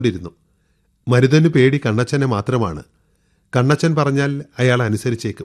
ിരുന്നു മരുതന് പേടി കണ്ണച്ചനെ മാത്രമാണ് കണ്ണച്ചൻ പറഞ്ഞാൽ അയാൾ അനുസരിച്ചേക്കും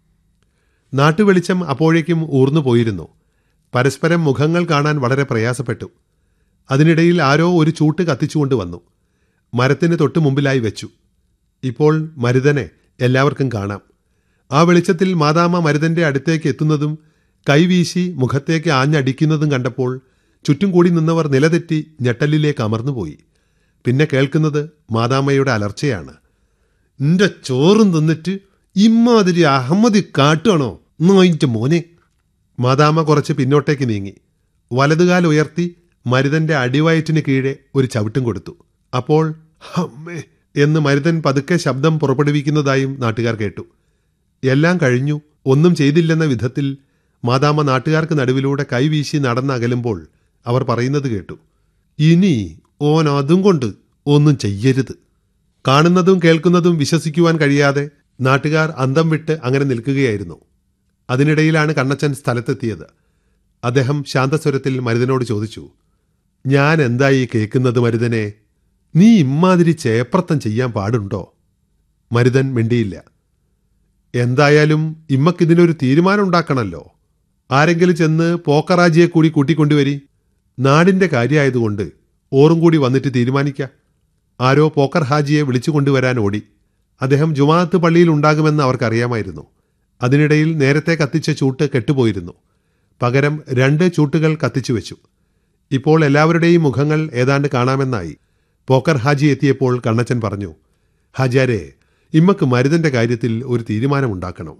നാട്ടുവെളിച്ചം അപ്പോഴേക്കും ഊർന്നു പോയിരുന്നു പരസ്പരം മുഖങ്ങൾ കാണാൻ വളരെ പ്രയാസപ്പെട്ടു അതിനിടയിൽ ആരോ ഒരു ചൂട്ട് കത്തിച്ചുകൊണ്ട് വന്നു മരത്തിന് തൊട്ടു മുമ്പിലായി വെച്ചു ഇപ്പോൾ മരുതനെ എല്ലാവർക്കും കാണാം ആ വെളിച്ചത്തിൽ മാതാമ മരുതന്റെ അടുത്തേക്ക് എത്തുന്നതും കൈവീശി മുഖത്തേക്ക് ആഞ്ഞടിക്കുന്നതും കണ്ടപ്പോൾ ചുറ്റും കൂടി നിന്നവർ നിലതെറ്റി ഞെട്ടലിലേക്ക് അമർന്നുപോയി പിന്നെ കേൾക്കുന്നത് മാതാമ്മയുടെ അലർച്ചയാണ് നിന്റെ ചോറും തിന്നിട്ട് ഇമ്മാതിരി അഹമ്മദി കാട്ടുകയാണോ നോയിന്റെ മോനെ മാതാമ്മ കുറച്ച് പിന്നോട്ടേക്ക് നീങ്ങി വലതുകാൽ ഉയർത്തി മരുതന്റെ അടിവയറ്റിന് കീഴെ ഒരു ചവിട്ടും കൊടുത്തു അപ്പോൾ അമ്മേ എന്ന് മരുതൻ പതുക്കെ ശബ്ദം പുറപ്പെടുവിക്കുന്നതായും നാട്ടുകാർ കേട്ടു എല്ലാം കഴിഞ്ഞു ഒന്നും ചെയ്തില്ലെന്ന വിധത്തിൽ മാതാമ്മ നാട്ടുകാർക്ക് നടുവിലൂടെ കൈവീശി നടന്നകലുമ്പോൾ അവർ പറയുന്നത് കേട്ടു ഇനി ഓൻ അതും കൊണ്ട് ഒന്നും ചെയ്യരുത് കാണുന്നതും കേൾക്കുന്നതും വിശ്വസിക്കുവാൻ കഴിയാതെ നാട്ടുകാർ അന്തം വിട്ട് അങ്ങനെ നിൽക്കുകയായിരുന്നു അതിനിടയിലാണ് കണ്ണച്ചൻ സ്ഥലത്തെത്തിയത് അദ്ദേഹം ശാന്തസ്വരത്തിൽ മരുതനോട് ചോദിച്ചു ഞാൻ എന്തായി കേൾക്കുന്നത് മരുതനെ നീ ഇമ്മാതിരി ചേപ്രത്തം ചെയ്യാൻ പാടുണ്ടോ മരുതൻ മിണ്ടിയില്ല എന്തായാലും ഇമ്മക്കിതിനൊരു തീരുമാനം ഉണ്ടാക്കണമല്ലോ ആരെങ്കിലും ചെന്ന് പോക്കറാജിയെ കൂടി കൂട്ടിക്കൊണ്ടുവരി നാടിന്റെ കാര്യമായതുകൊണ്ട് ഓറും കൂടി വന്നിട്ട് തീരുമാനിക്കാം ആരോ പോക്കർ ഹാജിയെ വിളിച്ചു കൊണ്ടുവരാൻ ഓടി അദ്ദേഹം ജുമാഅത്ത് പള്ളിയിൽ ഉണ്ടാകുമെന്ന് അവർക്കറിയാമായിരുന്നു അതിനിടയിൽ നേരത്തെ കത്തിച്ച ചൂട്ട് കെട്ടുപോയിരുന്നു പകരം രണ്ട് ചൂട്ടുകൾ കത്തിച്ചു വെച്ചു ഇപ്പോൾ എല്ലാവരുടെയും മുഖങ്ങൾ ഏതാണ്ട് കാണാമെന്നായി പോക്കർ ഹാജി എത്തിയപ്പോൾ കണ്ണച്ചൻ പറഞ്ഞു ഹാജാരെ ഇമ്മക്ക് മരുതന്റെ കാര്യത്തിൽ ഒരു തീരുമാനമുണ്ടാക്കണം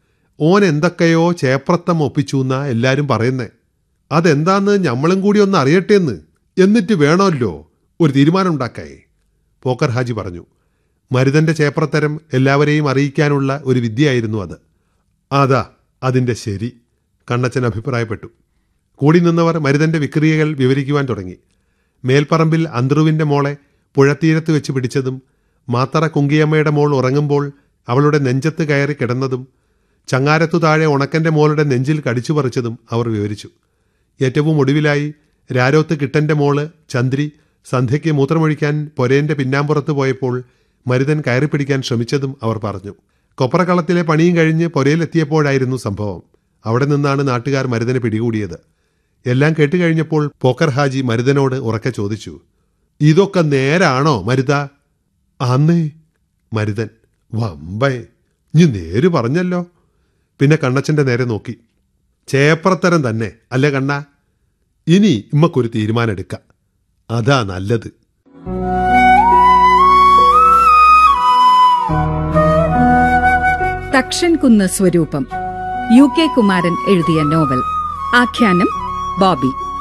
ഓൻ എന്തൊക്കെയോ ചേപ്രത്തം ഒപ്പിച്ചു എന്നാ എല്ലാരും പറയുന്നേ അതെന്താന്ന് ഞമ്മളും കൂടി ഒന്ന് അറിയട്ടെന്ന് എന്നിട്ട് വേണമല്ലോ ഒരു തീരുമാനം ഉണ്ടാക്കായി പോക്കർ ഹാജി പറഞ്ഞു മരുതന്റെ ചേപ്രത്തരം എല്ലാവരെയും അറിയിക്കാനുള്ള ഒരു വിദ്യയായിരുന്നു അത് അതാ അതിന്റെ ശരി കണ്ണച്ചൻ അഭിപ്രായപ്പെട്ടു കൂടി നിന്നവർ മരുതന്റെ വിക്രിയകൾ വിവരിക്കുവാൻ തുടങ്ങി മേൽപ്പറമ്പിൽ അന്ത്രുവിന്റെ മോളെ പുഴത്തീരത്ത് വെച്ച് പിടിച്ചതും മാത്തറ കുങ്കിയമ്മയുടെ മോൾ ഉറങ്ങുമ്പോൾ അവളുടെ നെഞ്ചത്ത് കയറി കിടന്നതും ചങ്ങാരത്തു താഴെ ഉണക്കന്റെ മോളുടെ നെഞ്ചിൽ കടിച്ചു പറിച്ചതും അവർ വിവരിച്ചു ഏറ്റവും ഒടുവിലായി രാരോത്ത് കിട്ടന്റെ മോള് ചന്ദ്രി സന്ധ്യയ്ക്ക് മൂത്രമൊഴിക്കാൻ പൊരേന്റെ പിന്നാമ്പുറത്ത് പോയപ്പോൾ മരുതൻ കയറിപ്പിടിക്കാൻ ശ്രമിച്ചതും അവർ പറഞ്ഞു കൊപ്രകളത്തിലെ പണിയും കഴിഞ്ഞ് പൊരയിലെത്തിയപ്പോഴായിരുന്നു സംഭവം അവിടെ നിന്നാണ് നാട്ടുകാർ മരുതനെ പിടികൂടിയത് എല്ലാം കേട്ടുകഴിഞ്ഞപ്പോൾ പോക്കർ ഹാജി മരുതനോട് ഉറക്കെ ചോദിച്ചു ഇതൊക്കെ നേരാണോ മരുത അന്നേ മരുതൻ വമ്പേ നീ നേര് പറഞ്ഞല്ലോ പിന്നെ കണ്ണച്ചന്റെ നേരെ നോക്കി ചേപ്രത്തരം തന്നെ അല്ലേ കണ്ണ ഇനി ഇമ്മക്കൊരു തീരുമാനം എടുക്കാം അതാ നല്ലത് തക്ഷൻ കുന്ന് സ്വരൂപം യു കെ കുമാരൻ എഴുതിയ നോവൽ ആഖ്യാനം ബോബി